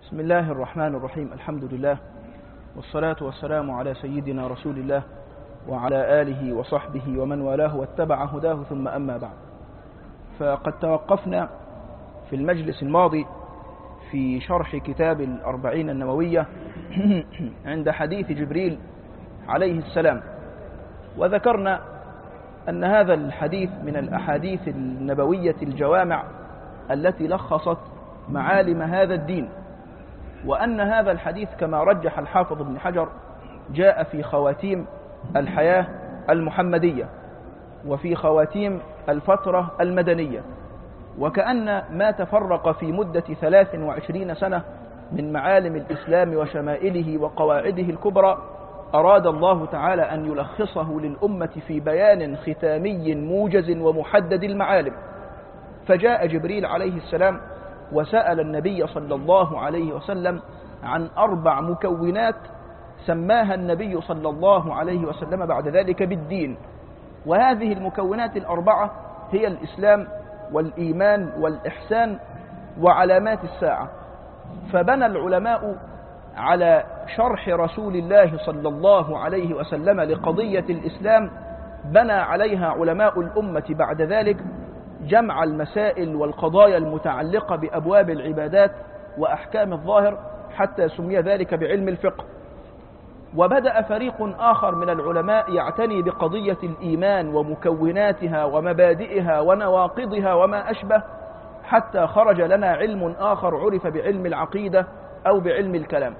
بسم الله الرحمن الرحيم الحمد لله والصلاة والسلام على سيدنا رسول الله وعلى آله وصحبه ومن والاه واتبع هداه ثم أما بعد فقد توقفنا في المجلس الماضي في شرح كتاب الأربعين النووية عند حديث جبريل عليه السلام وذكرنا أن هذا الحديث من الأحاديث النبوية الجوامع التي لخصت معالم هذا الدين وأن هذا الحديث كما رجح الحافظ ابن حجر جاء في خواتيم الحياة المحمدية وفي خواتيم الفترة المدنية وكأن ما تفرق في مدة ثلاث وعشرين سنة من معالم الإسلام وشمائله وقواعده الكبرى أراد الله تعالى أن يلخصه للأمة في بيان ختامي موجز ومحدد المعالم فجاء جبريل عليه السلام وسأل النبي صلى الله عليه وسلم عن أربع مكونات سماها النبي صلى الله عليه وسلم بعد ذلك بالدين وهذه المكونات الأربعة هي الإسلام والإيمان والإحسان وعلامات الساعة فبنى العلماء على شرح رسول الله صلى الله عليه وسلم لقضية الإسلام بنى عليها علماء الأمة بعد ذلك جمع المسائل والقضايا المتعلقة بأبواب العبادات وأحكام الظاهر حتى سمي ذلك بعلم الفقه وبدأ فريق آخر من العلماء يعتني بقضية الإيمان ومكوناتها ومبادئها ونواقضها وما أشبه حتى خرج لنا علم آخر عرف بعلم العقيدة أو بعلم الكلام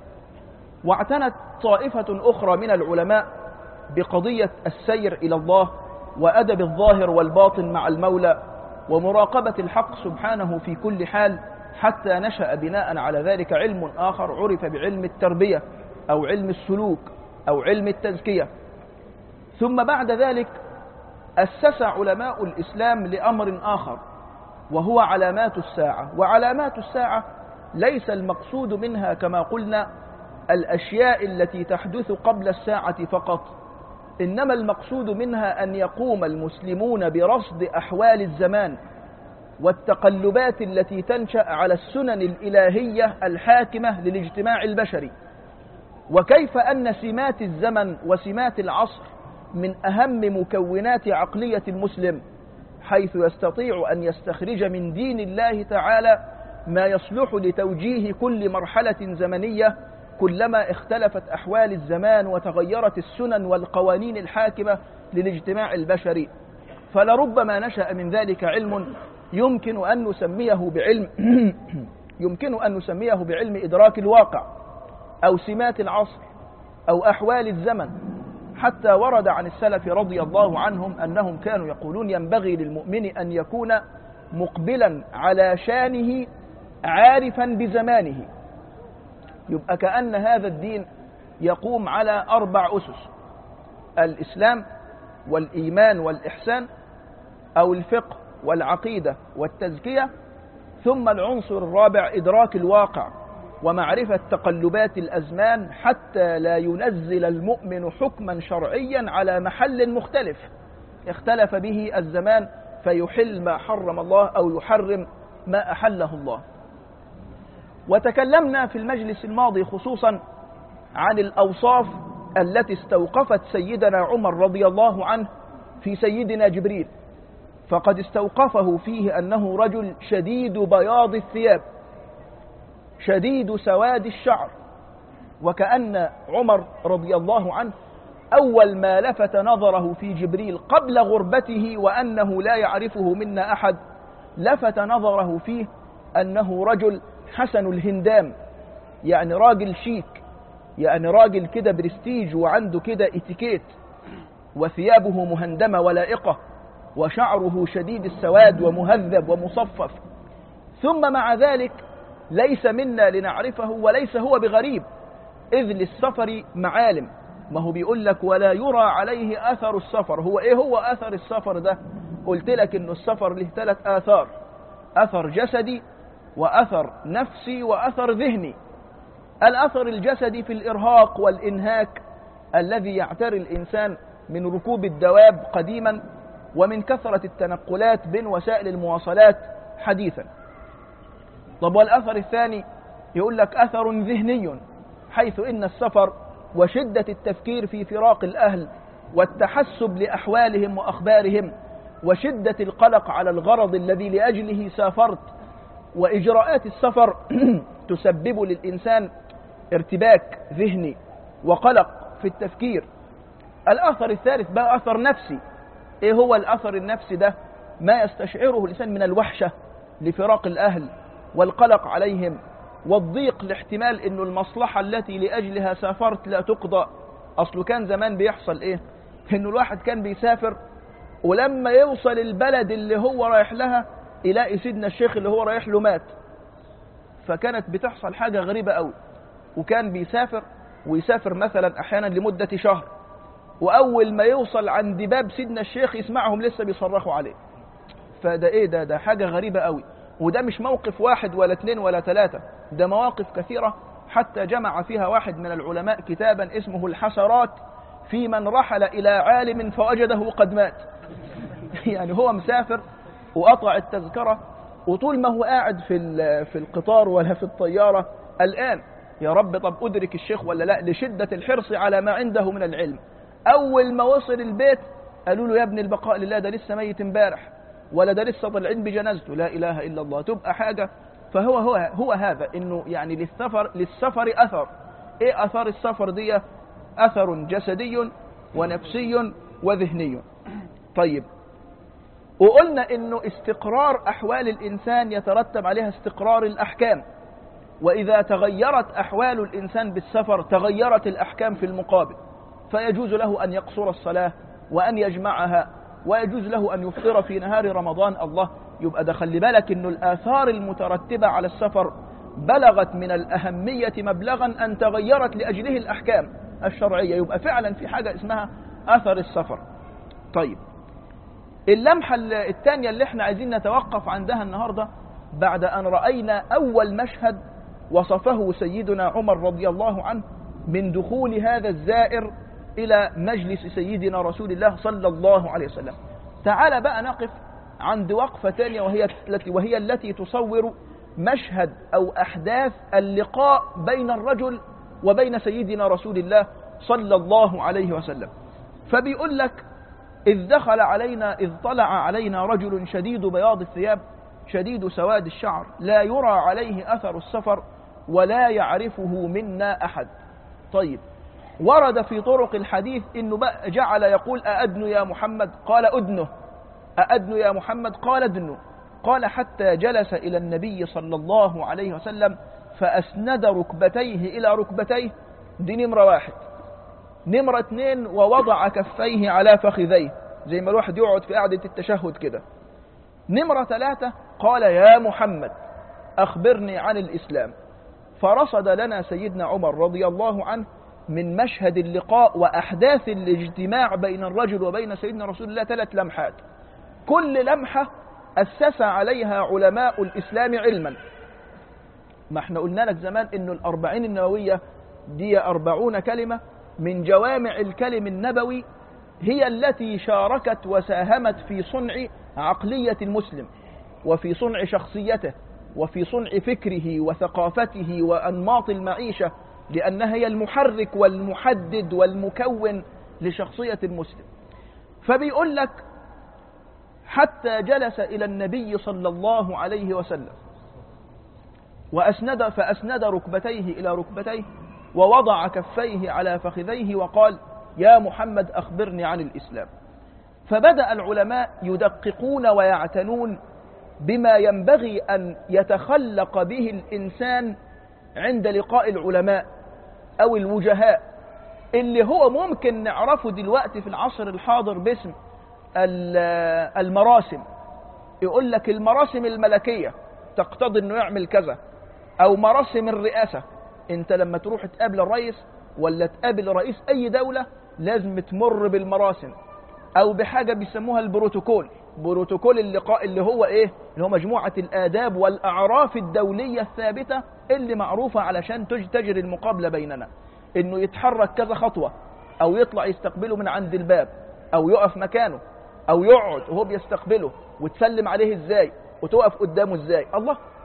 واعتنت طائفة أخرى من العلماء بقضية السير إلى الله وأدب الظاهر والباطن مع المولى ومراقبة الحق سبحانه في كل حال حتى نشأ بناء على ذلك علم آخر عرف بعلم التربية أو علم السلوك أو علم التزكية ثم بعد ذلك أسس علماء الإسلام لأمر آخر وهو علامات الساعة وعلامات الساعة ليس المقصود منها كما قلنا الأشياء التي تحدث قبل الساعة فقط إنما المقصود منها أن يقوم المسلمون برصد أحوال الزمان والتقلبات التي تنشأ على السنن الإلهية الحاكمة للاجتماع البشري وكيف أن سمات الزمن وسمات العصر من أهم مكونات عقلية المسلم حيث يستطيع أن يستخرج من دين الله تعالى ما يصلح لتوجيه كل مرحلة زمنية كلما اختلفت أحوال الزمان وتغيرت السنن والقوانين الحاكمة للاجتماع البشري فلربما نشأ من ذلك علم يمكن أن نسميه بعلم يمكن أن نسميه بعلم إدراك الواقع أو سمات العصر أو أحوال الزمن حتى ورد عن السلف رضي الله عنهم أنهم كانوا يقولون ينبغي للمؤمن أن يكون مقبلا على شانه عارفا بزمانه يبقى كأن هذا الدين يقوم على أربع أسس الإسلام والإيمان والإحسان أو الفقه والعقيدة والتزكية ثم العنصر الرابع إدراك الواقع ومعرفة تقلبات الأزمان حتى لا ينزل المؤمن حكما شرعيا على محل مختلف اختلف به الزمان فيحل ما حرم الله أو يحرم ما أحله الله وتكلمنا في المجلس الماضي خصوصا عن الأوصاف التي استوقفت سيدنا عمر رضي الله عنه في سيدنا جبريل فقد استوقفه فيه أنه رجل شديد بياض الثياب شديد سواد الشعر وكأن عمر رضي الله عنه أول ما لفت نظره في جبريل قبل غربته وأنه لا يعرفه منا أحد لفت نظره فيه أنه رجل حسن الهندام يعني راجل شيك يعني راجل كده برستيج وعنده كده اتيكيت وثيابه مهندمة ولائقة وشعره شديد السواد ومهذب ومصفف ثم مع ذلك ليس منا لنعرفه وليس هو بغريب إذ للسفر معالم ما هو بيقول لك ولا يرى عليه أثر السفر هو إيه هو أثر السفر ده قلت لك إنه السفر له ثلاث آثار أثر جسدي وأثر نفسي وأثر ذهني الأثر الجسدي في الإرهاق والإنهاك الذي يعتري الإنسان من ركوب الدواب قديما ومن كثرة التنقلات بين وسائل المواصلات حديثا طب والأثر الثاني يقول لك أثر ذهني حيث إن السفر وشدة التفكير في فراق الأهل والتحسب لأحوالهم وأخبارهم وشدة القلق على الغرض الذي لأجله سافرت وإجراءات السفر تسبب للإنسان ارتباك ذهني وقلق في التفكير الأثر الثالث بقى أثر نفسي إيه هو الأثر النفسي ده ما يستشعره الإنسان من الوحشة لفراق الأهل والقلق عليهم والضيق لاحتمال أنه المصلحة التي لأجلها سافرت لا تقضى أصله كان زمان بيحصل إيه أنه الواحد كان بيسافر ولما يوصل البلد اللي هو رايح لها يلاقي سيدنا الشيخ اللي هو رايح له مات فكانت بتحصل حاجة غريبة قوي وكان بيسافر ويسافر مثلا أحيانا لمدة شهر وأول ما يوصل عند باب سيدنا الشيخ يسمعهم لسه بيصرخوا عليه فده إيه ده ده حاجة غريبة قوي وده مش موقف واحد ولا اثنين ولا ثلاثة ده مواقف كثيرة حتى جمع فيها واحد من العلماء كتابا اسمه الحسرات في من رحل إلى عالم فوجده قد مات يعني هو مسافر وقطع التذكرة وطول ما هو قاعد في في القطار ولا في الطيارة الآن يا رب طب أدرك الشيخ ولا لا لشدة الحرص على ما عنده من العلم أول ما وصل البيت قالوا له يا ابن البقاء لله ده لسه ميت امبارح ولا ده لسه طالعين بجنازته لا إله إلا الله تبقى حاجة فهو هو هو هذا إنه يعني للسفر للسفر أثر إيه أثار السفر دي أثر جسدي ونفسي وذهني طيب وقلنا انه استقرار احوال الانسان يترتب عليها استقرار الاحكام واذا تغيرت احوال الانسان بالسفر تغيرت الاحكام في المقابل فيجوز له ان يقصر الصلاه وان يجمعها ويجوز له ان يفطر في نهار رمضان الله يبقى ده خلي بالك انه الاثار المترتبه على السفر بلغت من الاهميه مبلغا ان تغيرت لاجله الاحكام الشرعيه يبقى فعلا في حاجه اسمها اثر السفر طيب اللمحة الثانية اللي احنا عايزين نتوقف عندها النهاردة بعد أن رأينا أول مشهد وصفه سيدنا عمر رضي الله عنه من دخول هذا الزائر إلى مجلس سيدنا رسول الله صلى الله عليه وسلم تعال بقى نقف عند وقفة ثانية وهي التي, وهي التي تصور مشهد أو أحداث اللقاء بين الرجل وبين سيدنا رسول الله صلى الله عليه وسلم فبيقول لك إذ دخل علينا إذ طلع علينا رجل شديد بياض الثياب شديد سواد الشعر لا يرى عليه أثر السفر ولا يعرفه منا أحد طيب ورد في طرق الحديث إنه بقى جعل يقول أأدن يا محمد قال أدنه أأدن يا محمد قال أدنه قال حتى جلس إلى النبي صلى الله عليه وسلم فأسند ركبتيه إلى ركبتيه دي نمرة واحد نمرة اتنين ووضع كفيه على فخذيه زي ما الواحد يقعد في قعدة التشهد كده نمرة ثلاثة قال يا محمد أخبرني عن الإسلام فرصد لنا سيدنا عمر رضي الله عنه من مشهد اللقاء وأحداث الاجتماع بين الرجل وبين سيدنا رسول الله ثلاث لمحات كل لمحة أسس عليها علماء الإسلام علما ما احنا قلنا لك زمان انه الأربعين النووية دي أربعون كلمة من جوامع الكلم النبوي هي التي شاركت وساهمت في صنع عقلية المسلم وفي صنع شخصيته وفي صنع فكره وثقافته وأنماط المعيشة لأنها هي المحرك والمحدد والمكون لشخصية المسلم فبيقول لك حتى جلس إلى النبي صلى الله عليه وسلم وأسند فأسند ركبتيه إلى ركبتيه ووضع كفيه على فخذيه وقال يا محمد أخبرني عن الإسلام فبدأ العلماء يدققون ويعتنون بما ينبغي أن يتخلق به الإنسان عند لقاء العلماء أو الوجهاء اللي هو ممكن نعرفه دلوقتي في العصر الحاضر باسم المراسم يقول لك المراسم الملكية تقتضي انه يعمل كذا او مراسم الرئاسة انت لما تروح تقابل الرئيس ولا تقابل رئيس اي دولة لازم تمر بالمراسم او بحاجة بيسموها البروتوكول بروتوكول اللقاء اللي هو ايه اللي هو مجموعة الاداب والاعراف الدولية الثابتة اللي معروفة علشان تجري المقابلة بيننا انه يتحرك كذا خطوة او يطلع يستقبله من عند الباب او يقف مكانه او يقعد وهو بيستقبله وتسلم عليه ازاي وتقف قدامه ازاي الله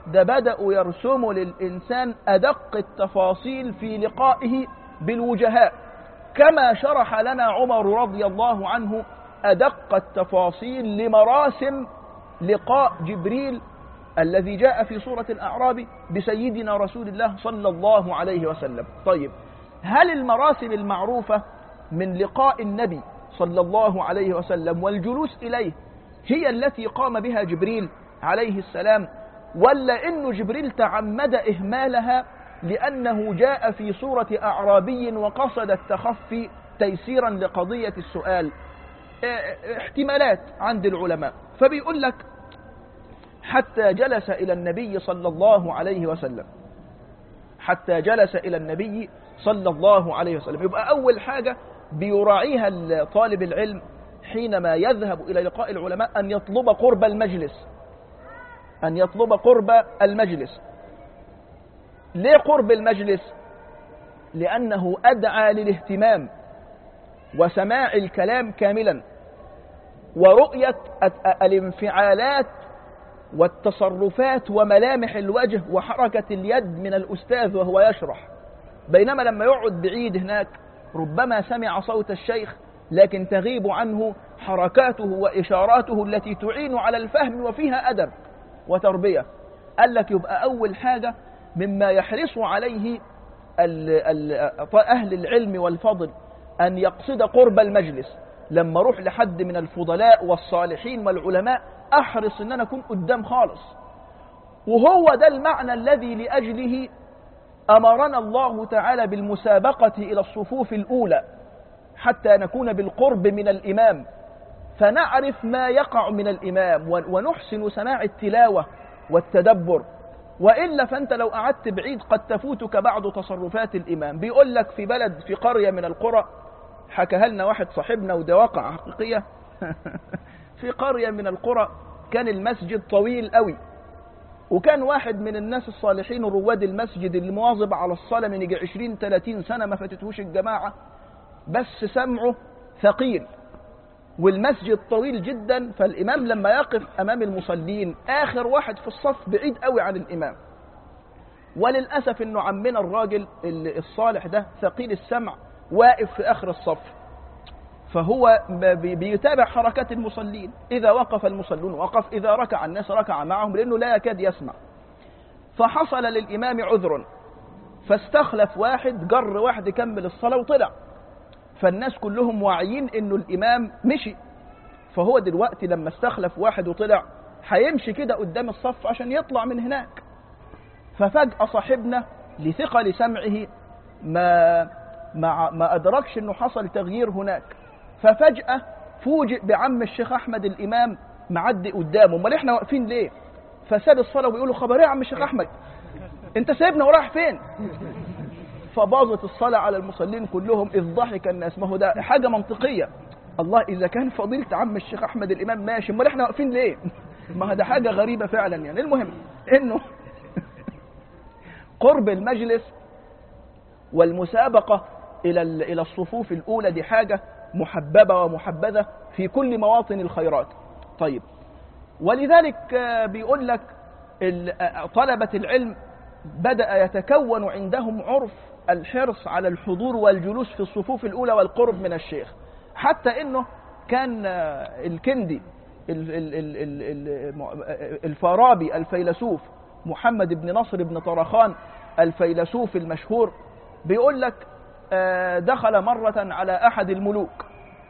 ده بدأوا يرسموا للإنسان أدق التفاصيل في لقائه بالوجهاء كما شرح لنا عمر رضي الله عنه أدق التفاصيل لمراسم لقاء جبريل الذي جاء في سورة الأعراب بسيدنا رسول الله صلى الله عليه وسلم طيب هل المراسم المعروفة من لقاء النبي صلى الله عليه وسلم والجلوس إليه هي التي قام بها جبريل عليه السلام ولا إن جبريل تعمد إهمالها لأنه جاء في صورة أعرابي وقصد التخفي تيسيرا لقضية السؤال احتمالات عند العلماء فبيقول لك حتى جلس إلى النبي صلى الله عليه وسلم حتى جلس إلى النبي صلى الله عليه وسلم يبقى أول حاجة بيراعيها طالب العلم حينما يذهب إلى لقاء العلماء أن يطلب قرب المجلس أن يطلب قرب المجلس ليه قرب المجلس لأنه أدعى للاهتمام وسماع الكلام كاملا ورؤية الانفعالات والتصرفات وملامح الوجه وحركة اليد من الأستاذ وهو يشرح بينما لما يقعد بعيد هناك ربما سمع صوت الشيخ لكن تغيب عنه حركاته وإشاراته التي تعين على الفهم وفيها أدب وتربية قال لك يبقى أول حاجة مما يحرص عليه أهل العلم والفضل أن يقصد قرب المجلس لما أروح لحد من الفضلاء والصالحين والعلماء أحرص أن أنا أكون قدام خالص وهو ده المعنى الذي لأجله أمرنا الله تعالى بالمسابقة إلى الصفوف الأولى حتى نكون بالقرب من الإمام فنعرف ما يقع من الإمام ونحسن سماع التلاوة والتدبر وإلا فأنت لو قعدت بعيد قد تفوتك بعض تصرفات الإمام بيقول لك في بلد في قرية من القرى حكاها لنا واحد صاحبنا وده واقع حقيقية في قرية من القرى كان المسجد طويل قوي وكان واحد من الناس الصالحين رواد المسجد اللي مواظب على الصلاة من يجي 20 30 سنة ما فاتتهوش الجماعة بس سمعه ثقيل والمسجد طويل جدا فالإمام لما يقف أمام المصلين آخر واحد في الصف بعيد قوي عن الإمام وللأسف أنه عمنا الراجل الصالح ده ثقيل السمع واقف في آخر الصف فهو بيتابع حركات المصلين إذا وقف المصلون وقف إذا ركع الناس ركع معهم لأنه لا يكاد يسمع فحصل للإمام عذر فاستخلف واحد جر واحد يكمل الصلاة وطلع فالناس كلهم واعيين انه الامام مشي فهو دلوقتي لما استخلف واحد وطلع هيمشي كده قدام الصف عشان يطلع من هناك ففجأة صاحبنا لثقل سمعه ما ما ما أدركش إنه حصل تغيير هناك ففجأة فوجئ بعم الشيخ أحمد الإمام معدي قدامه أمال إحنا واقفين ليه؟ فساب الصلاة وبيقول له خبر إيه يا عم الشيخ أحمد؟ أنت سايبنا ورايح فين؟ فباظت الصلاة على المصلين كلهم إذ ضحك الناس ما هو ده حاجة منطقية الله إذا كان فضيلة عم الشيخ أحمد الإمام ماشي أمال إحنا واقفين ليه؟ ما ده حاجة غريبة فعلا يعني المهم إنه قرب المجلس والمسابقة إلى إلى الصفوف الأولى دي حاجة محببة ومحبذة في كل مواطن الخيرات طيب ولذلك بيقول لك طلبة العلم بدأ يتكون عندهم عرف الحرص على الحضور والجلوس في الصفوف الأولى والقرب من الشيخ حتى أنه كان الكندي الفارابي الفيلسوف محمد بن نصر بن طرخان الفيلسوف المشهور بيقول لك دخل مرة على أحد الملوك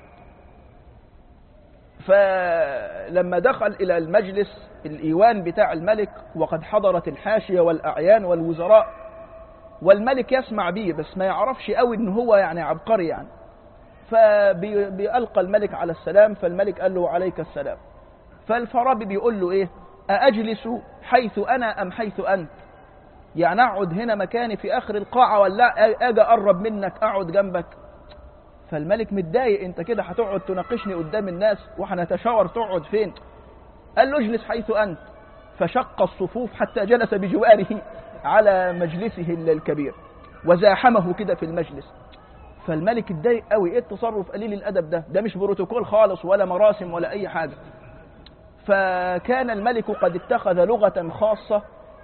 فلما دخل إلى المجلس الإيوان بتاع الملك وقد حضرت الحاشية والأعيان والوزراء والملك يسمع بيه بس ما يعرفش قوي ان هو يعني عبقري يعني فبيلقى الملك على السلام فالملك قال له عليك السلام فالفارابي بيقول له ايه أأجلس حيث أنا أم حيث أنت يعني أقعد هنا مكاني في آخر القاعة ولا أجي أقرب منك أقعد جنبك فالملك متضايق أنت كده هتقعد تناقشني قدام الناس وهنتشاور تقعد فين قال له اجلس حيث أنت فشق الصفوف حتى جلس بجواره على مجلسه الكبير وزاحمه كده في المجلس فالملك اتضايق قوي ايه التصرف قليل الادب ده ده مش بروتوكول خالص ولا مراسم ولا اي حاجه فكان الملك قد اتخذ لغه خاصه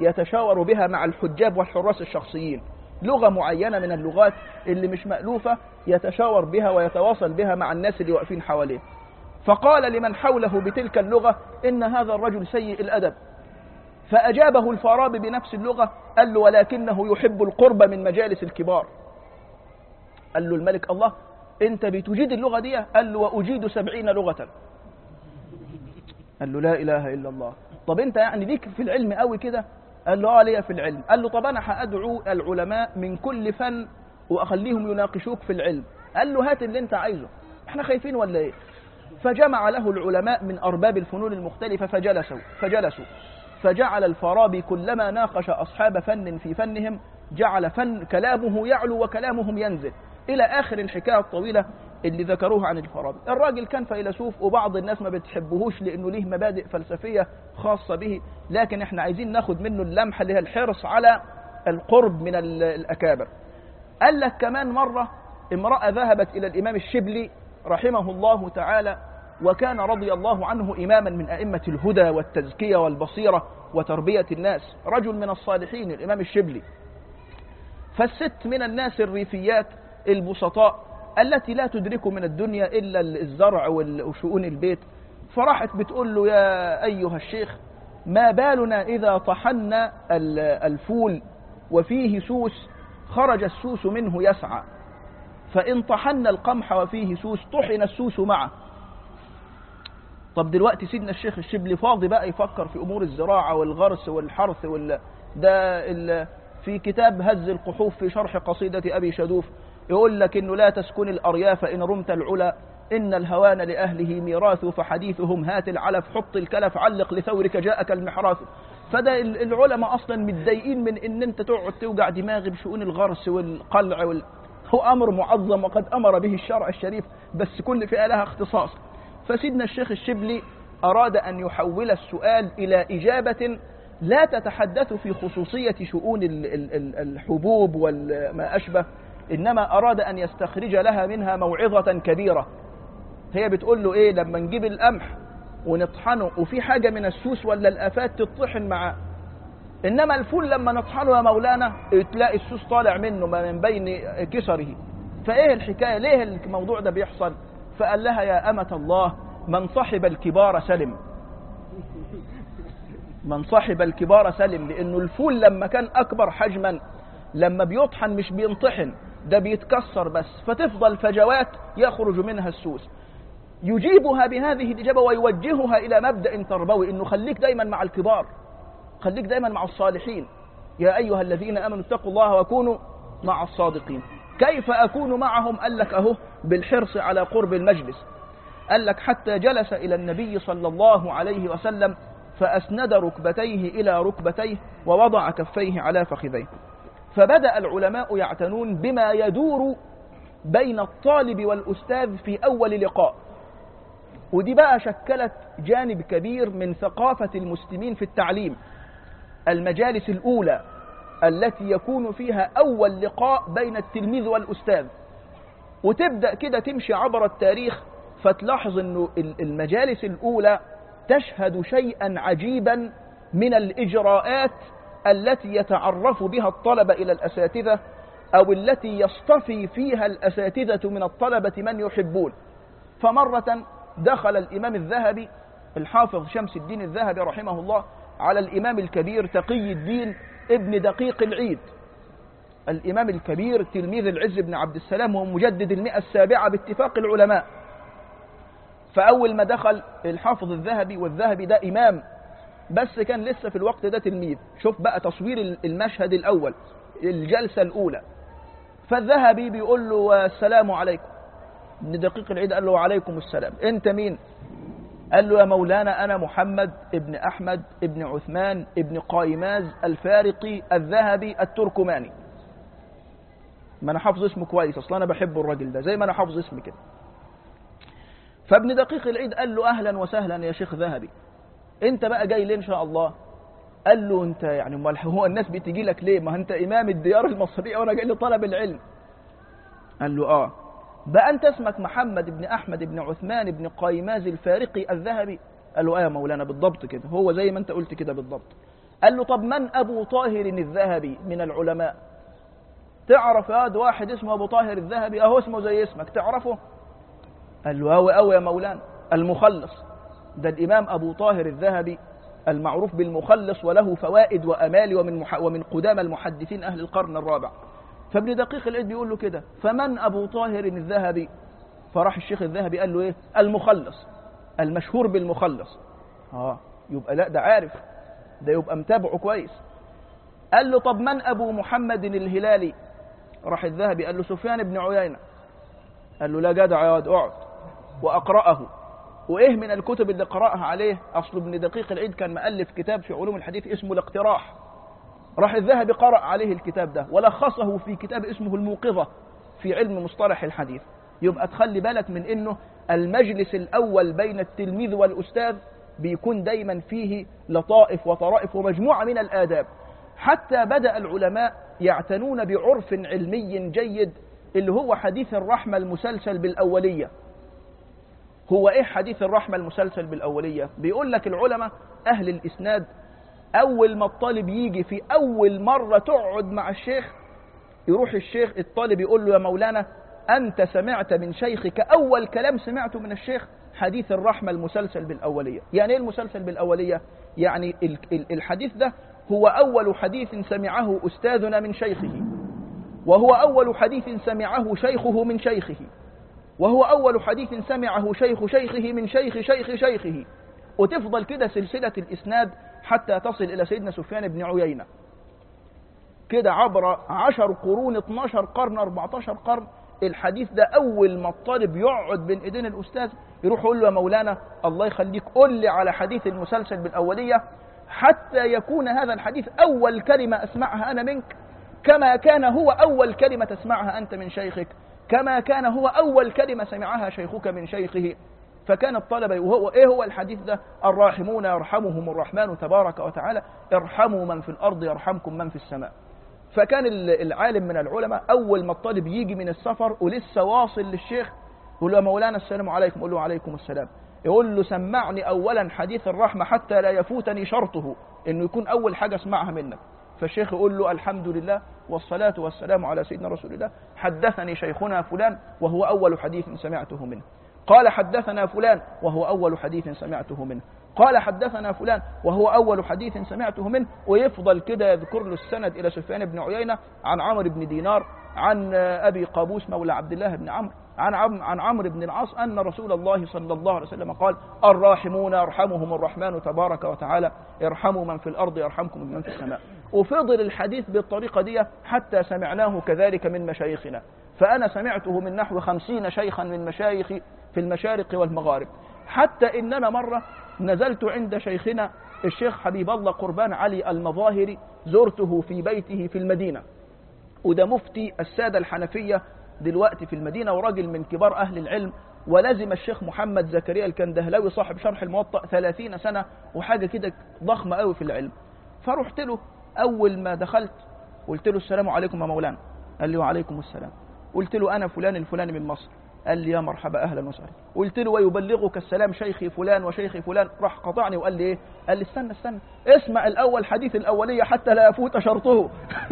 يتشاور بها مع الحجاب والحراس الشخصيين لغة معينة من اللغات اللي مش مألوفة يتشاور بها ويتواصل بها مع الناس اللي واقفين حواليه فقال لمن حوله بتلك اللغة إن هذا الرجل سيء الأدب فأجابه الفارابي بنفس اللغة قال له ولكنه يحب القرب من مجالس الكبار قال له الملك الله انت بتجيد اللغة دي قال له وأجيد سبعين لغة قال له لا إله إلا الله طب انت يعني ليك في العلم قوي كده قال له اه ليا في العلم قال له طب انا هادعو العلماء من كل فن واخليهم يناقشوك في العلم قال له هات اللي انت عايزه احنا خايفين ولا ايه فجمع له العلماء من ارباب الفنون المختلفه فجلسوا فجلسوا فجعل الفارابي كلما ناقش اصحاب فن في فنهم جعل فن كلامه يعلو وكلامهم ينزل الى اخر الحكايه الطويله اللي ذكروها عن الفارابي الراجل كان فيلسوف وبعض الناس ما بتحبهوش لانه ليه مبادئ فلسفيه خاصه به لكن احنا عايزين ناخد منه اللمحه اللي هي الحرص على القرب من الاكابر قال لك كمان مره امراه ذهبت الى الامام الشبلي رحمه الله تعالى وكان رضي الله عنه اماما من ائمه الهدى والتزكيه والبصيره وتربيه الناس رجل من الصالحين الامام الشبلي فالست من الناس الريفيات البسطاء التي لا تدرك من الدنيا إلا الزرع وشؤون البيت فراحت بتقول له يا أيها الشيخ ما بالنا إذا طحنا الفول وفيه سوس خرج السوس منه يسعى فإن طحنا القمح وفيه سوس طحن السوس معه طب دلوقتي سيدنا الشيخ الشبلي فاضي بقى يفكر في أمور الزراعة والغرس والحرث وال... ده ال... في كتاب هز القحوف في شرح قصيدة أبي شدوف يقول لك إنه لا تسكن الأرياف إن رمت العلا إن الهوان لأهله ميراث فحديثهم هات العلف حط الكلف علق لثورك جاءك المحراث فده العلماء أصلا متضايقين من إن أنت تقعد توجع دماغي بشؤون الغرس والقلع وال... هو أمر معظم وقد أمر به الشرع الشريف بس كل فئة لها اختصاص فسيدنا الشيخ الشبلي أراد أن يحول السؤال إلى إجابة لا تتحدث في خصوصية شؤون الحبوب وما أشبه إنما أراد أن يستخرج لها منها موعظة كبيرة هي بتقول له إيه لما نجيب القمح ونطحنه وفي حاجة من السوس ولا الآفات تطحن معاه إنما الفول لما نطحنه يا مولانا تلاقي السوس طالع منه من بين كسره فإيه الحكاية ليه الموضوع ده بيحصل فقال لها يا أمة الله من صحب الكبار سلم من صحب الكبار سلم لأنه الفول لما كان أكبر حجما لما بيطحن مش بينطحن ده بيتكسر بس فتفضل فجوات يخرج منها السوس يجيبها بهذه الإجابة ويوجهها إلى مبدأ تربوي إنه خليك دايما مع الكبار خليك دايما مع الصالحين يا أيها الذين آمنوا اتقوا الله وكونوا مع الصادقين كيف أكون معهم قال لك أهو بالحرص على قرب المجلس قال لك حتى جلس إلى النبي صلى الله عليه وسلم فأسند ركبتيه إلى ركبتيه ووضع كفيه على فخذيه فبدأ العلماء يعتنون بما يدور بين الطالب والأستاذ في أول لقاء ودي بقى شكلت جانب كبير من ثقافة المسلمين في التعليم المجالس الأولى التي يكون فيها أول لقاء بين التلميذ والأستاذ وتبدأ كده تمشي عبر التاريخ فتلاحظ أنه المجالس الأولى تشهد شيئا عجيبا من الإجراءات التي يتعرف بها الطلبة إلى الأساتذة أو التي يصطفي فيها الأساتذة من الطلبة من يحبون فمرة دخل الإمام الذهبي الحافظ شمس الدين الذهبي رحمه الله على الإمام الكبير تقي الدين ابن دقيق العيد الإمام الكبير تلميذ العز بن عبد السلام وهو مجدد المئة السابعة باتفاق العلماء فأول ما دخل الحافظ الذهبي والذهبي ده إمام بس كان لسه في الوقت ده تلميذ شوف بقى تصوير المشهد الأول الجلسة الأولى فالذهبي بيقول له السلام عليكم ابن دقيق العيد قال له وعليكم السلام انت مين قال له يا مولانا أنا محمد ابن أحمد ابن عثمان ابن قايماز الفارقي الذهبي التركماني ما أنا حافظ اسمه كويس أصلا أنا بحب الراجل ده زي ما أنا حافظ اسمي كده فابن دقيق العيد قال له أهلا وسهلا يا شيخ ذهبي أنت بقى جاي ليه إن شاء الله قال له أنت يعني امال هو الناس بتجي لك ليه ما أنت إمام الديار المصرية وأنا جاي لطلب العلم قال له آه بقى أنت اسمك محمد بن أحمد بن عثمان بن قايماز الفارقي الذهبي قال له آه يا مولانا بالضبط كده هو زي ما أنت قلت كده بالضبط قال له طب من أبو طاهر الذهبي من العلماء تعرف هذا واحد اسمه أبو طاهر الذهبي أهو اسمه زي اسمك تعرفه قال له أوي أوي يا مولانا المخلص ده الإمام أبو طاهر الذهبي المعروف بالمخلص وله فوائد وأمال ومن, مح... ومن قدام المحدثين أهل القرن الرابع فابن دقيق العيد بيقول له كده فمن أبو طاهر الذهبي فراح الشيخ الذهبي قال له إيه المخلص المشهور بالمخلص اه يبقى لا ده عارف ده يبقى متابعه كويس قال له طب من أبو محمد الهلالي راح الذهبي قال له سفيان بن عيينة قال له لا جدع يا واد اقعد وأقرأه وإيه من الكتب اللي قرأها عليه أصل ابن دقيق العيد كان مؤلف كتاب في علوم الحديث اسمه الاقتراح راح الذهبي قرأ عليه الكتاب ده ولخصه في كتاب اسمه الموقظة في علم مصطلح الحديث يبقى تخلي بالك من انه المجلس الاول بين التلميذ والاستاذ بيكون دايما فيه لطائف وطرائف ومجموعة من الآداب حتى بدأ العلماء يعتنون بعرف علمي جيد اللي هو حديث الرحمة المسلسل بالأولية هو إيه حديث الرحمة المسلسل بالأولية بيقول لك العلماء أهل الإسناد أول ما الطالب يجي في أول مرة تقعد مع الشيخ يروح الشيخ الطالب يقول له يا مولانا أنت سمعت من شيخك أول كلام سمعته من الشيخ حديث الرحمة المسلسل بالأولية يعني إيه المسلسل بالأولية يعني الحديث ده هو أول حديث سمعه أستاذنا من شيخه وهو أول حديث سمعه شيخه من شيخه وهو أول حديث سمعه شيخ شيخه من شيخ شيخ شيخه وتفضل كده سلسلة الإسناد حتى تصل إلى سيدنا سفيان بن عيينة كده عبر عشر قرون 12 قرن 14 قرن الحديث ده أول ما الطالب يقعد بين إيدين الأستاذ يروح يقول له يا مولانا الله يخليك قل لي على حديث المسلسل بالأولية حتى يكون هذا الحديث أول كلمة أسمعها أنا منك كما كان هو أول كلمة تسمعها أنت من شيخك كما كان هو أول كلمة سمعها شيخك من شيخه فكان الطلبة وهو إيه هو الحديث ده الراحمون يرحمهم الرحمن تبارك وتعالى ارحموا من في الأرض يرحمكم من في السماء فكان العالم من العلماء أول ما الطالب يجي من السفر ولسه واصل للشيخ يقول له يا مولانا السلام عليكم يقول له عليكم السلام يقول له سمعني أولا حديث الرحمة حتى لا يفوتني شرطه إنه يكون أول حاجة اسمعها منك فالشيخ يقول له الحمد لله والصلاة والسلام على سيدنا رسول الله حدثني شيخنا فلان وهو أول حديث سمعته منه قال حدثنا فلان وهو أول حديث سمعته منه قال حدثنا فلان وهو أول حديث سمعته منه ويفضل كده يذكر له السند إلى سفيان بن عيينة عن عمرو بن دينار عن أبي قابوس مولى عبد الله بن عمرو عن عم عن عمرو بن العاص أن رسول الله صلى الله عليه وسلم قال الراحمون يرحمهم الرحمن تبارك وتعالى ارحموا من في الأرض يرحمكم من في السماء وفضل الحديث بالطريقة دي حتى سمعناه كذلك من مشايخنا فأنا سمعته من نحو خمسين شيخا من مشايخ في المشارق والمغارب حتى إننا مرة نزلت عند شيخنا الشيخ حبيب الله قربان علي المظاهري زرته في بيته في المدينة وده مفتي السادة الحنفية دلوقتي في المدينة وراجل من كبار أهل العلم ولزم الشيخ محمد زكريا الكندهلاوي صاحب شرح الموطأ ثلاثين سنة وحاجة كده ضخمة قوي في العلم فرحت له أول ما دخلت قلت له السلام عليكم يا مولانا قال لي وعليكم السلام قلت له أنا فلان الفلاني من مصر قال لي يا مرحبا أهلا وسهلا قلت له ويبلغك السلام شيخي فلان وشيخي فلان راح قطعني وقال لي إيه قال لي استنى استنى اسمع الأول حديث الأولية حتى لا يفوت شرطه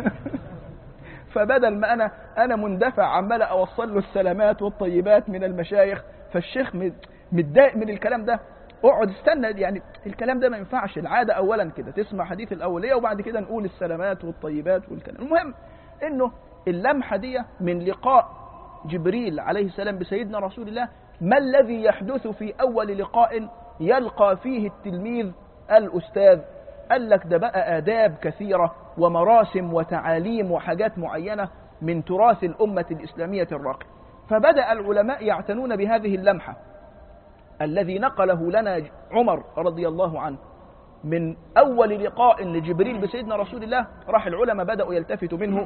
فبدل ما أنا أنا مندفع عمال أوصل له السلامات والطيبات من المشايخ فالشيخ متضايق من الكلام ده اقعد استنى يعني الكلام ده ما ينفعش العادة أولا كده تسمع حديث الأولية وبعد كده نقول السلامات والطيبات والكلام المهم إنه اللمحة دي من لقاء جبريل عليه السلام بسيدنا رسول الله ما الذي يحدث في أول لقاء يلقى فيه التلميذ الأستاذ قال لك ده بقى آداب كثيرة ومراسم وتعاليم وحاجات معينة من تراث الأمة الإسلامية الراقي فبدأ العلماء يعتنون بهذه اللمحة الذي نقله لنا عمر رضي الله عنه من أول لقاء لجبريل بسيدنا رسول الله راح العلماء بدأوا يلتفتوا منه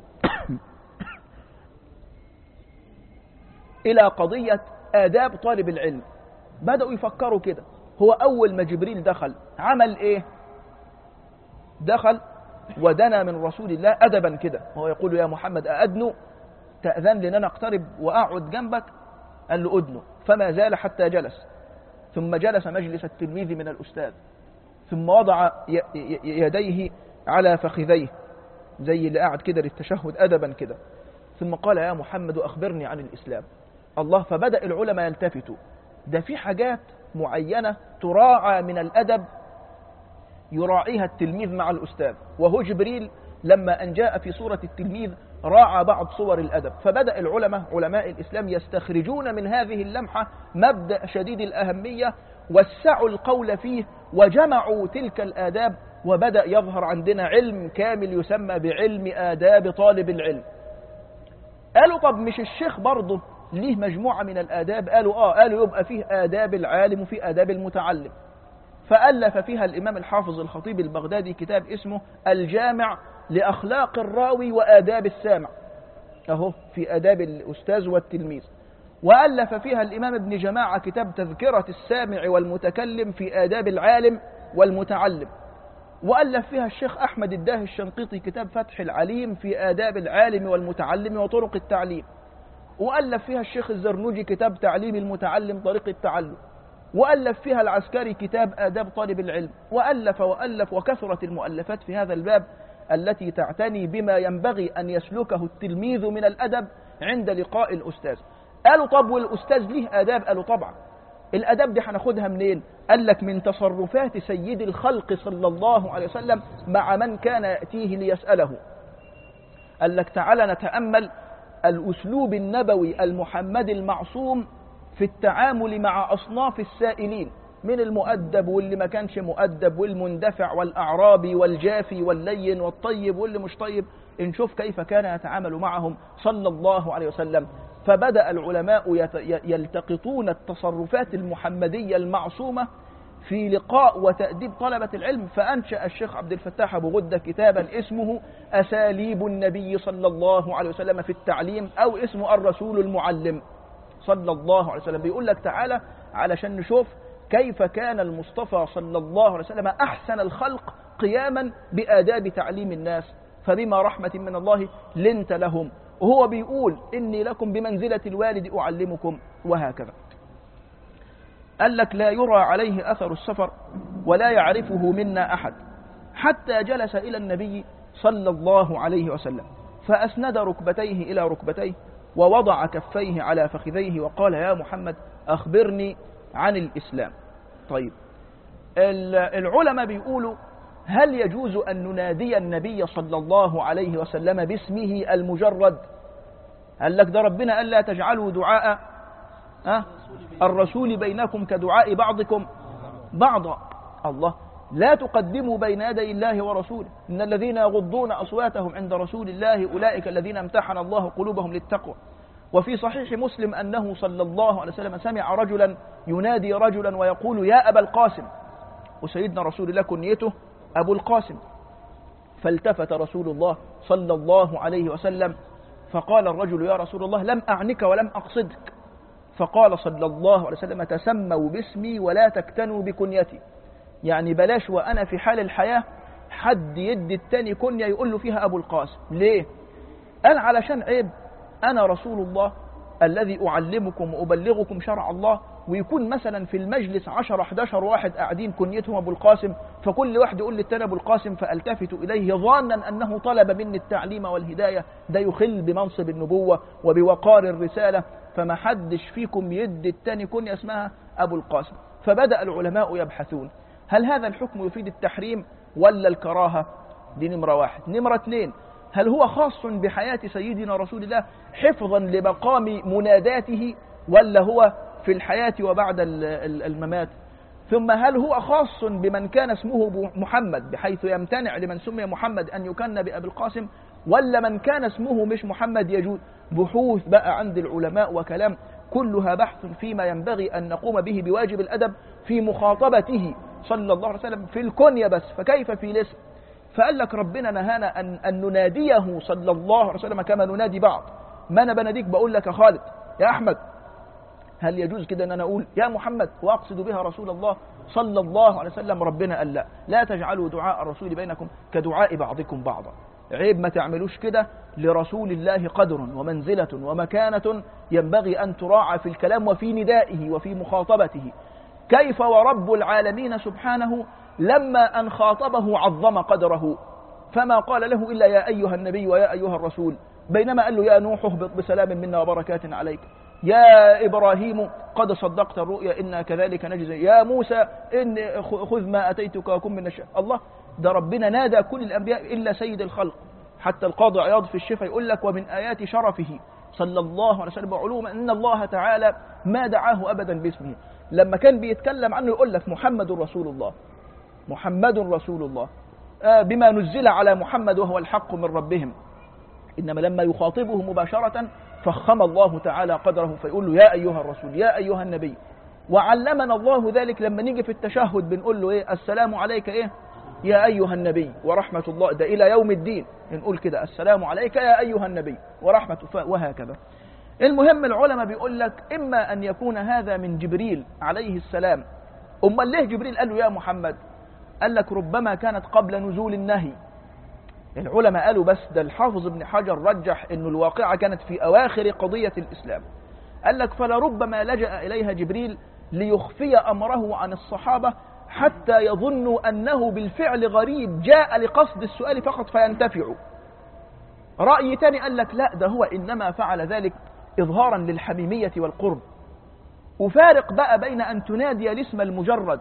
إلى قضية آداب طالب العلم بدأوا يفكروا كده هو أول ما جبريل دخل عمل إيه دخل ودنا من رسول الله أدبا كده وهو يقول يا محمد أأدنو تأذن لي أن أنا أقترب وأقعد جنبك قال له أدنو فما زال حتى جلس ثم جلس مجلس التلميذ من الأستاذ ثم وضع يديه على فخذيه زي اللي قاعد كده للتشهد أدبا كده ثم قال يا محمد أخبرني عن الإسلام الله فبدأ العلماء يلتفتوا ده في حاجات معينة تراعى من الأدب يراعيها التلميذ مع الأستاذ وهو جبريل لما أن جاء في صورة التلميذ راعى بعض صور الأدب فبدأ العلماء علماء الإسلام يستخرجون من هذه اللمحة مبدأ شديد الأهمية وسعوا القول فيه وجمعوا تلك الآداب وبدأ يظهر عندنا علم كامل يسمى بعلم آداب طالب العلم قالوا طب مش الشيخ برضه ليه مجموعة من الآداب قالوا آه قالوا يبقى فيه آداب العالم وفيه آداب المتعلم فألف فيها الإمام الحافظ الخطيب البغدادي كتاب اسمه الجامع لأخلاق الراوي وآداب السامع أهو في آداب الأستاذ والتلميذ وألف فيها الإمام ابن جماعة كتاب تذكرة السامع والمتكلم في آداب العالم والمتعلم وألف فيها الشيخ أحمد الداه الشنقيطي كتاب فتح العليم في آداب العالم والمتعلم وطرق التعليم وألف فيها الشيخ الزرنوجي كتاب تعليم المتعلم طريق التعلم وألف فيها العسكري كتاب آداب طالب العلم وألف وألف وكثرت المؤلفات في هذا الباب التي تعتني بما ينبغي أن يسلكه التلميذ من الأدب عند لقاء الأستاذ قالوا طب والأستاذ ليه آداب قالوا طبعا الأداب دي هناخدها منين قال لك من تصرفات سيد الخلق صلى الله عليه وسلم مع من كان يأتيه ليسأله قال لك تعالى نتأمل الأسلوب النبوي المحمدي المعصوم في التعامل مع أصناف السائلين من المؤدب واللي ما كانش مؤدب والمندفع والأعرابي والجافي واللين والطيب واللي مش طيب نشوف كيف كان يتعامل معهم صلى الله عليه وسلم فبدأ العلماء يلتقطون التصرفات المحمدية المعصومة في لقاء وتأديب طلبة العلم فأنشأ الشيخ عبد الفتاح أبو غدة كتابا اسمه أساليب النبي صلى الله عليه وسلم في التعليم أو اسمه الرسول المعلم صلى الله عليه وسلم بيقول لك تعالى علشان نشوف كيف كان المصطفى صلى الله عليه وسلم أحسن الخلق قياما بآداب تعليم الناس فبما رحمة من الله لنت لهم وهو بيقول إني لكم بمنزلة الوالد أعلمكم وهكذا قال لك لا يرى عليه أثر السفر ولا يعرفه منا أحد حتى جلس إلى النبي صلى الله عليه وسلم فأسند ركبتيه إلى ركبتيه ووضع كفيه على فخذيه وقال يا محمد أخبرني عن الإسلام طيب العلماء بيقولوا هل يجوز أن ننادي النبي صلى الله عليه وسلم باسمه المجرد قال لك ده ربنا قال لا تجعلوا دعاء أه؟ الرسول بينكم كدعاء بعضكم بعضا الله لا تقدموا بين يدي الله ورسوله إن الذين يغضون أصواتهم عند رسول الله أولئك الذين امتحن الله قلوبهم للتقوى وفي صحيح مسلم أنه صلى الله عليه وسلم سمع رجلا ينادي رجلا ويقول يا أبا القاسم وسيدنا رسول الله كنيته أبو القاسم فالتفت رسول الله صلى الله عليه وسلم فقال الرجل يا رسول الله لم أعنك ولم أقصدك فقال صلى الله عليه وسلم تسموا باسمي ولا تكتنوا بكنيتي يعني بلاش وأنا في حال الحياة حد يدي التاني كنية يقول له فيها أبو القاسم ليه؟ قال علشان عيب أنا رسول الله الذي أعلمكم وأبلغكم شرع الله ويكون مثلا في المجلس 10 11 واحد قاعدين كنيتهم أبو القاسم فكل واحد يقول للتاني أبو القاسم فألتفت إليه ظانا أنه طلب مني التعليم والهداية ده يخل بمنصب النبوة وبوقار الرسالة فما حدش فيكم يدي التاني كنية اسمها أبو القاسم فبدأ العلماء يبحثون هل هذا الحكم يفيد التحريم ولا الكراهة دي نمرة واحد نمرة اثنين هل هو خاص بحياة سيدنا رسول الله حفظا لمقام مناداته ولا هو في الحياة وبعد الممات ثم هل هو خاص بمن كان اسمه محمد بحيث يمتنع لمن سمي محمد أن يكن بأبي القاسم ولا من كان اسمه مش محمد يجوز بحوث بقى عند العلماء وكلام كلها بحث فيما ينبغي أن نقوم به بواجب الأدب في مخاطبته صلى الله عليه وسلم في الكنية بس فكيف في الاسم فقال لك ربنا نهانا أن, أن نناديه صلى الله عليه وسلم كما ننادي بعض ما أنا بناديك بقول لك يا خالد يا أحمد هل يجوز كده أن أنا أقول يا محمد وأقصد بها رسول الله صلى الله عليه وسلم ربنا قال لا لا تجعلوا دعاء الرسول بينكم كدعاء بعضكم بعضا عيب ما تعملوش كده لرسول الله قدر ومنزلة ومكانة ينبغي أن تراعى في الكلام وفي ندائه وفي مخاطبته كيف ورب العالمين سبحانه لما أن خاطبه عظم قدره فما قال له إلا يا أيها النبي ويا أيها الرسول بينما قال له يا نوح اهبط بسلام منا وبركات عليك يا إبراهيم قد صدقت الرؤيا إنا كذلك نجزي يا موسى إن خذ ما أتيتك وكن من الشيء الله ده ربنا نادى كل الأنبياء إلا سيد الخلق حتى القاضي عياض في الشفا يقول لك ومن آيات شرفه صلى الله عليه وسلم وعلوم أن الله تعالى ما دعاه أبدا باسمه لما كان بيتكلم عنه يقول لك محمد رسول الله محمد رسول الله آه بما نزل على محمد وهو الحق من ربهم إنما لما يخاطبه مباشرة فخم الله تعالى قدره فيقول له يا أيها الرسول يا أيها النبي وعلمنا الله ذلك لما نيجي في التشهد بنقول له إيه السلام عليك إيه يا أيها النبي ورحمة الله ده إلى يوم الدين نقول كده السلام عليك يا أيها النبي ورحمة وهكذا المهم العلماء بيقول لك إما أن يكون هذا من جبريل عليه السلام أما ليه جبريل قال له يا محمد قال لك ربما كانت قبل نزول النهي العلماء قالوا بس ده الحافظ ابن حجر رجح أن الواقعة كانت في أواخر قضية الإسلام قال لك فلربما لجأ إليها جبريل ليخفي أمره عن الصحابة حتى يظنوا أنه بالفعل غريب جاء لقصد السؤال فقط فينتفعوا رأي تاني قال لك لا ده هو إنما فعل ذلك إظهارا للحميمية والقرب وفارق بقى بين أن تنادي الاسم المجرد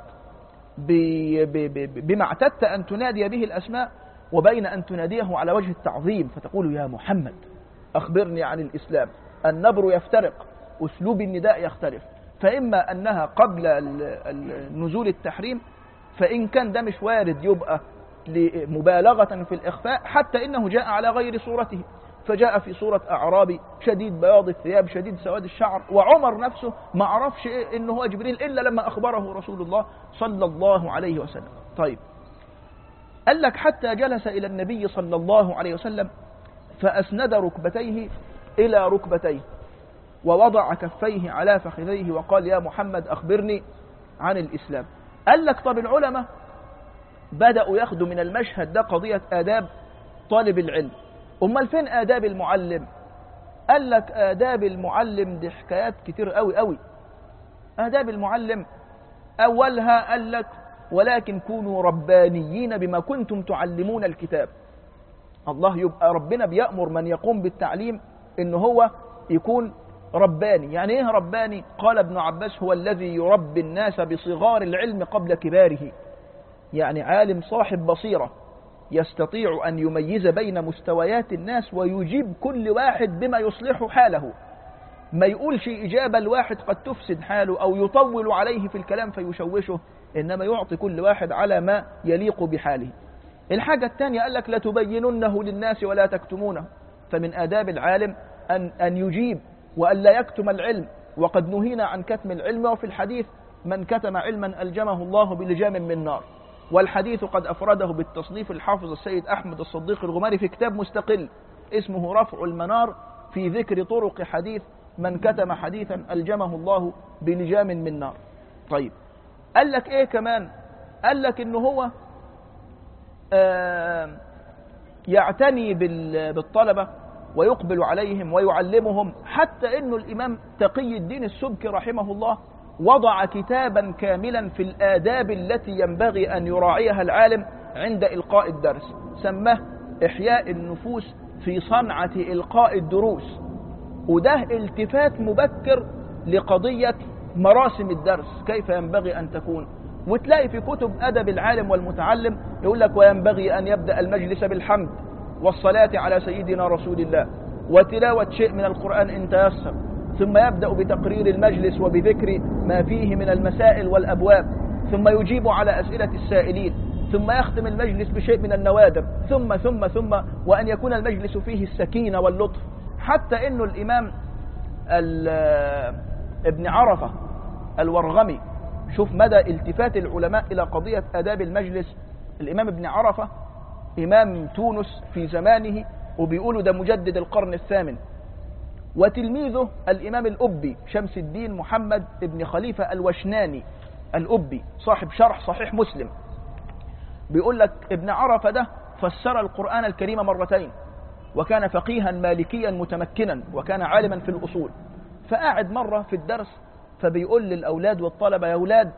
بما اعتدت أن تنادي به الأسماء وبين أن تناديه على وجه التعظيم فتقول يا محمد أخبرني عن الإسلام النبر يفترق أسلوب النداء يختلف فإما أنها قبل نزول التحريم فإن كان ده مش وارد يبقى مبالغة في الإخفاء حتى إنه جاء على غير صورته فجاء في صورة أعرابي شديد بياض الثياب شديد سواد الشعر وعمر نفسه ما عرفش إيه إنه هو جبريل إلا لما أخبره رسول الله صلى الله عليه وسلم طيب قال لك حتى جلس إلى النبي صلى الله عليه وسلم فأسند ركبتيه إلى ركبتيه ووضع كفيه على فخذيه وقال يا محمد أخبرني عن الإسلام قال لك طب العلماء بدأوا ياخدوا من المشهد ده قضية آداب طالب العلم أمال فين آداب المعلم قال لك آداب المعلم دي حكايات كتير قوي قوي آداب المعلم أولها قال لك ولكن كونوا ربانيين بما كنتم تعلمون الكتاب الله يبقى ربنا بيأمر من يقوم بالتعليم إن هو يكون رباني يعني ايه رباني قال ابن عباس هو الذي يربي الناس بصغار العلم قبل كباره يعني عالم صاحب بصيرة يستطيع أن يميز بين مستويات الناس ويجيب كل واحد بما يصلح حاله ما يقولش إجابة الواحد قد تفسد حاله أو يطول عليه في الكلام فيشوشه إنما يعطي كل واحد على ما يليق بحاله الحاجة الثانية قال لك لتبيننه للناس ولا تكتمونه فمن آداب العالم أن, أن يجيب وأن لا يكتم العلم وقد نهينا عن كتم العلم وفي الحديث من كتم علما ألجمه الله بلجام من نار والحديث قد أفرده بالتصنيف الحافظ السيد أحمد الصديق الغماري في كتاب مستقل اسمه رفع المنار في ذكر طرق حديث من كتم حديثا ألجمه الله بلجام من نار طيب قال لك ايه كمان قال لك انه هو آه يعتني بالطلبة ويقبل عليهم ويعلمهم حتى انه الامام تقي الدين السبكي رحمه الله وضع كتابا كاملا في الآداب التي ينبغي أن يراعيها العالم عند إلقاء الدرس سماه إحياء النفوس في صنعة إلقاء الدروس وده التفات مبكر لقضية مراسم الدرس كيف ينبغي أن تكون وتلاقي في كتب أدب العالم والمتعلم يقول لك وينبغي أن يبدأ المجلس بالحمد والصلاة على سيدنا رسول الله وتلاوة شيء من القرآن إن تيسر ثم يبدأ بتقرير المجلس وبذكر ما فيه من المسائل والأبواب ثم يجيب على أسئلة السائلين ثم يختم المجلس بشيء من النوادر ثم ثم ثم وأن يكون المجلس فيه السكينة واللطف حتى أنه الإمام ابن عرفة الورغمي شوف مدى التفات العلماء إلى قضية آداب المجلس الإمام ابن عرفة إمام تونس في زمانه وبيقولوا ده مجدد القرن الثامن وتلميذه الإمام الأبي شمس الدين محمد ابن خليفة الوشناني الأبي صاحب شرح صحيح مسلم بيقول لك ابن عرفة ده فسر القرآن الكريم مرتين وكان فقيها مالكيا متمكنا وكان عالما في الأصول فقاعد مرة في الدرس فبيقول للأولاد والطلبة يا أولاد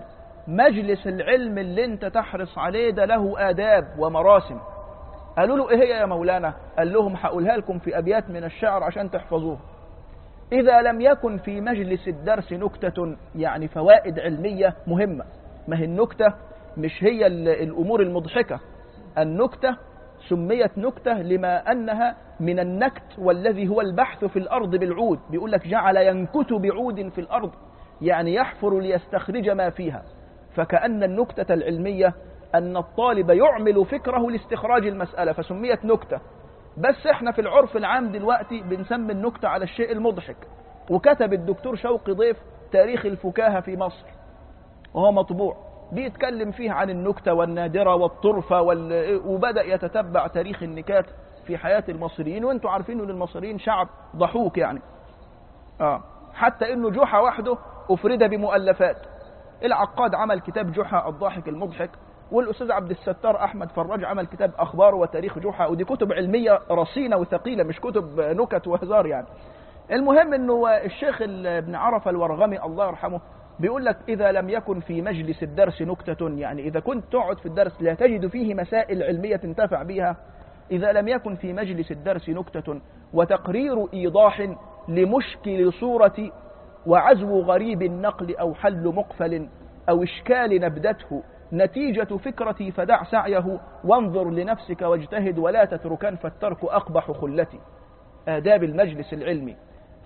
مجلس العلم اللي انت تحرص عليه ده له آداب ومراسم قالوا له ايه هي يا مولانا قال لهم هقولها لكم في أبيات من الشعر عشان تحفظوها إذا لم يكن في مجلس الدرس نكتة يعني فوائد علمية مهمة ما هي النكتة مش هي الأمور المضحكة النكتة سميت نكتة لما أنها من النكت والذي هو البحث في الأرض بالعود بيقول لك جعل ينكت بعود في الأرض يعني يحفر ليستخرج ما فيها فكأن النكتة العلمية أن الطالب يعمل فكره لاستخراج المسألة فسميت نكتة بس احنا في العرف العام دلوقتي بنسمي النكتة على الشيء المضحك وكتب الدكتور شوقي ضيف تاريخ الفكاهة في مصر وهو مطبوع بيتكلم فيه عن النكتة والنادرة والطرفة وال... وبدأ يتتبع تاريخ النكات في حياة المصريين وانتم عارفين ان المصريين شعب ضحوك يعني آه. حتى انه جحا وحده افرد بمؤلفات العقاد عمل كتاب جحا الضاحك المضحك والاستاذ عبد الستار احمد فراج عمل كتاب اخبار وتاريخ جحا ودي كتب علميه رصينه وثقيله مش كتب نكت وهزار يعني المهم انه الشيخ ابن عرفه الورغمي الله يرحمه بيقول لك اذا لم يكن في مجلس الدرس نكته يعني اذا كنت تقعد في الدرس لا تجد فيه مسائل علميه تنتفع بها اذا لم يكن في مجلس الدرس نكته وتقرير ايضاح لمشكل صوره وعزو غريب النقل او حل مقفل او اشكال نبدته نتيجة فكرتي فدع سعيه وانظر لنفسك واجتهد ولا تتركن فالترك أقبح خلتي آداب المجلس العلمي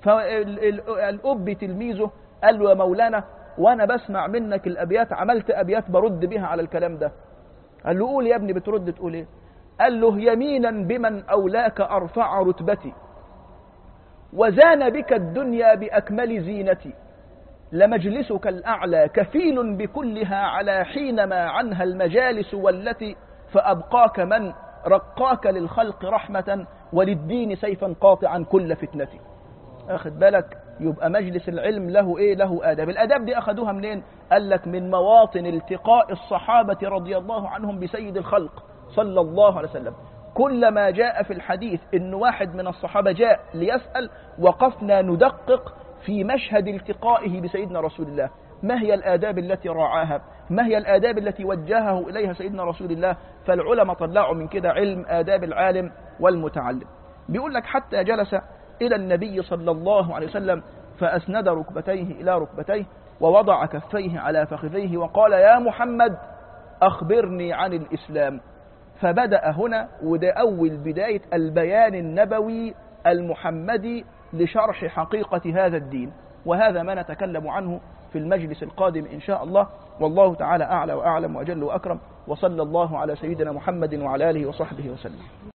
فالأب تلميذه قال له يا مولانا وأنا بسمع منك الأبيات عملت أبيات برد بها على الكلام ده قال له قول يا ابني بترد تقول ايه قال له يمينا بمن أولاك أرفع رتبتي وزان بك الدنيا بأكمل زينتي لمجلسك الأعلى كفيل بكلها على حينما عنها المجالس والتي فأبقاك من رقاك للخلق رحمة وللدين سيفا قاطعا كل فتنة أخذ بالك يبقى مجلس العلم له إيه له آداب الآداب دي أخذوها منين قال لك من مواطن التقاء الصحابة رضي الله عنهم بسيد الخلق صلى الله عليه وسلم كلما جاء في الحديث إن واحد من الصحابة جاء ليسأل وقفنا ندقق في مشهد التقائه بسيدنا رسول الله ما هي الآداب التي راعاها ما هي الآداب التي وجهه إليها سيدنا رسول الله فالعلماء طلعوا من كده علم آداب العالم والمتعلم بيقول لك حتى جلس إلى النبي صلى الله عليه وسلم فأسند ركبتيه إلى ركبتيه ووضع كفيه على فخذيه وقال يا محمد أخبرني عن الإسلام فبدأ هنا وده أول بداية البيان النبوي المحمدي لشرح حقيقة هذا الدين وهذا ما نتكلم عنه في المجلس القادم إن شاء الله والله تعالى أعلى وأعلم وأجل وأكرم وصلى الله على سيدنا محمد وعلى آله وصحبه وسلم